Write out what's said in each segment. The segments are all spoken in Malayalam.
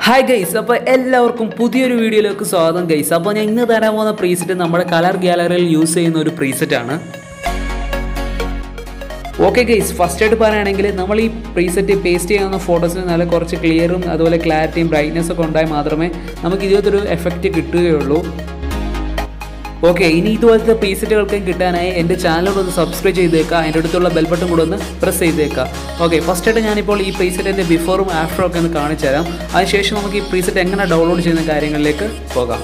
ഹായ് ഗൈസ് അപ്പോൾ എല്ലാവർക്കും പുതിയൊരു വീഡിയോയിലേക്ക് സ്വാഗതം ഗൈസ് അപ്പോൾ ഞാൻ ഇന്ന് തരാൻ പോകുന്ന പ്രീസെറ്റ് നമ്മുടെ കളർ ഗ്യാലറിയിൽ യൂസ് ചെയ്യുന്ന ഒരു പ്രീസെറ്റ് ആണ് ഓക്കെ ഗൈസ് ഫസ്റ്റ് ആയിട്ട് പറയുകയാണെങ്കിൽ നമ്മൾ ഈ പ്രീസെറ്റ് പേസ്റ്റ് ചെയ്യുന്ന ഫോട്ടോസിന് നല്ല കുറച്ച് ക്ലിയറും അതുപോലെ ക്ലാരിറ്റിയും ബ്രൈറ്റ്നെസ് ഒക്കെ ഉണ്ടായാൽ മാത്രമേ നമുക്ക് ഇതുപോലത്തെ ഒരു എഫക്റ്റ് കിട്ടുകയുള്ളൂ ഓക്കെ ഇനി ഇതുപോലത്തെ പ്രീസെറ്റുകൾക്ക് കിട്ടാനായി എൻ്റെ ചാനൽ ഒന്ന് സബ്സ്ക്രൈബ് ചെയ്തേക്കുക അതിൻ്റെ അടുത്തുള്ള ബെൽ ബട്ടൺ കൂടെ ഒന്ന് പ്രസ് ചെയ്തേക്കുക ഓക്കെ ഫസ്റ്റ് ആയിട്ട് ഞാനിപ്പോൾ ഈ പ്രീസെറ്റിൻ്റെ ബിഫോറും ആഫ്റ്ററും ഒക്കെ ഒന്ന് കാണിച്ചു തരാം അതിനുശേഷം നമുക്ക് ഈ പ്രീസെറ്റ് എങ്ങനെ ഡൗൺലോഡ് ചെയ്യുന്ന കാര്യങ്ങളിലേക്ക് പോകാം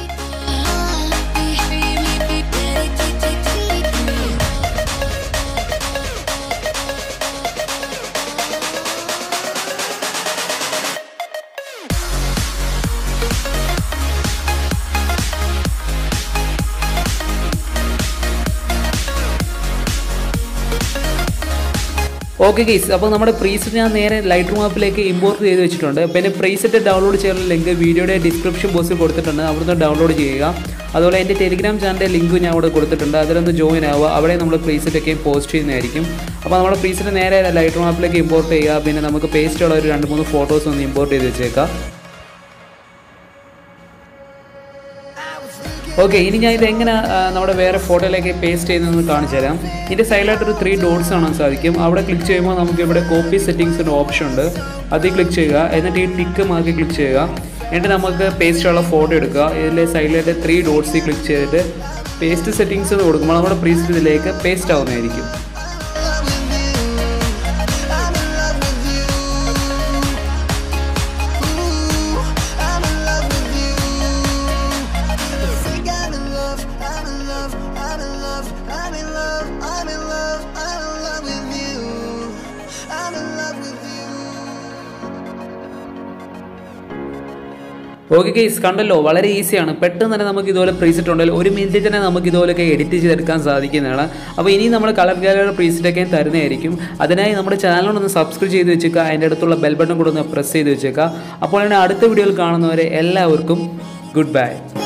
ഓക്കെ ഗീസ് അപ്പോൾ നമ്മുടെ പ്രീസെറ്റ് ഞാൻ നേരെ ലൈറ്റ് റൂം ആപ്പിലേക്ക് ഇമ്പോർട്ട് ചെയ്ത് വെച്ചിട്ടുണ്ട് പിന്നെ പ്രീസെറ്റ് ഡൗൺലോഡ് ചെയ്യാനുള്ള ലിങ്ക് വീഡിയോയുടെ ഡിസ്ക്രിപ്ഷൻ ബോക്സിൽ കൊടുത്തിട്ടുണ്ട് അവിടുന്ന് ഡൗൺലോഡ് ചെയ്യുക അതുപോലെ എൻ്റെ ടെലിഗ്രാം ചാനലിൻ്റെ ലിങ്ക് ഞാൻ അവിടെ കൊടുത്തിട്ടുണ്ട് അതിലൊന്ന് ജോയിൻ ആവുക അവിടെ നമ്മൾ പ്രീസെറ്റ് ഒക്കെ പോസ്റ്റ് ചെയ്യുന്നതായിരിക്കും അപ്പോൾ നമ്മുടെ പ്രീസെറ്റ് നേരെ ലൈറ്റ് റൂം ആപ്പിലേക്ക് ഇമ്പോർട്ട് ചെയ്യുക പിന്നെ നമുക്ക് പേസ്റ്റ് ഉള്ള ഒരു രണ്ട് മൂന്ന് ഫോട്ടോസ് ഒന്ന് ഇമ്പോർട്ട് ചെയ്ത് വെച്ചേക്കാം ഓക്കെ ഇനി ഞാൻ ഇത് എങ്ങനെ ആ, നമ്മുടെ വേറെ ഫോട്ടോയിലേക്ക് പേസ്റ്റ് ചെയ്യുന്നതെന്ന് കാണിച്ചു തരാം ഇതിൻ്റെ സൈഡിലായിട്ട് ഒരു ത്രീ ഡോട്ട്സ് കാണാൻ സാധിക്കും അവിടെ ക്ലിക്ക് ചെയ്യുമ്പോൾ നമുക്ക് ഇവിടെ കോപ്പി സെറ്റിങ്സിൻ്റെ ഓപ്ഷൻ ഉണ്ട് അതിൽ ക്ലിക്ക് ചെയ്യുക എന്നിട്ട് ഈ ടിക്ക് മാർക്ക് ക്ലിക്ക് ചെയ്യുക എന്നിട്ട് നമുക്ക് പേസ്റ്റ് ഉള്ള ഫോട്ടോ എടുക്കുക ഇതിലെ സൈഡിലായിട്ട് ത്രീ ഡോട്ട്സിൽ ക്ലിക്ക് ചെയ്തിട്ട് പേസ്റ്റ് സെറ്റിങ്സ് എന്ന് കൊടുക്കുമ്പോൾ നമ്മുടെ പ്രീസ്റ്റ് ഇതിലേക്ക് പേസ്റ്റ് ആവുന്നതായിരിക്കും ഓക്കെ കേസ് കണ്ടല്ലോ വളരെ ഈസിയാണ് പെട്ടെന്ന് തന്നെ നമുക്ക് ഇതുപോലെ പ്രീസെറ്റ് ഉണ്ടെങ്കിൽ ഒരു മിനിറ്റിൽ തന്നെ നമുക്ക് ഇതുപോലെയൊക്കെ എഡിറ്റ് ചെയ്തെടുക്കാൻ സാധിക്കുന്നതാണ് അപ്പോൾ ഇനി നമ്മൾ കളർ ഗാലറി പ്രീസെറ്റൊക്കെ തരുന്നതായിരിക്കും അതിനായി നമ്മുടെ ചാനലിനൊന്ന് സബ്സ്ക്രൈബ് ചെയ്ത് വെച്ചേക്കുക അതിൻ്റെ അടുത്തുള്ള ബെൽ ബട്ടൺ കൂടെ ഒന്ന് പ്രസ് ചെയ്ത് വെച്ചേക്കുക അപ്പോൾ തന്നെ അടുത്ത വീഡിയോയിൽ കാണുന്നവരെ എല്ലാവർക്കും ഗുഡ് ബൈ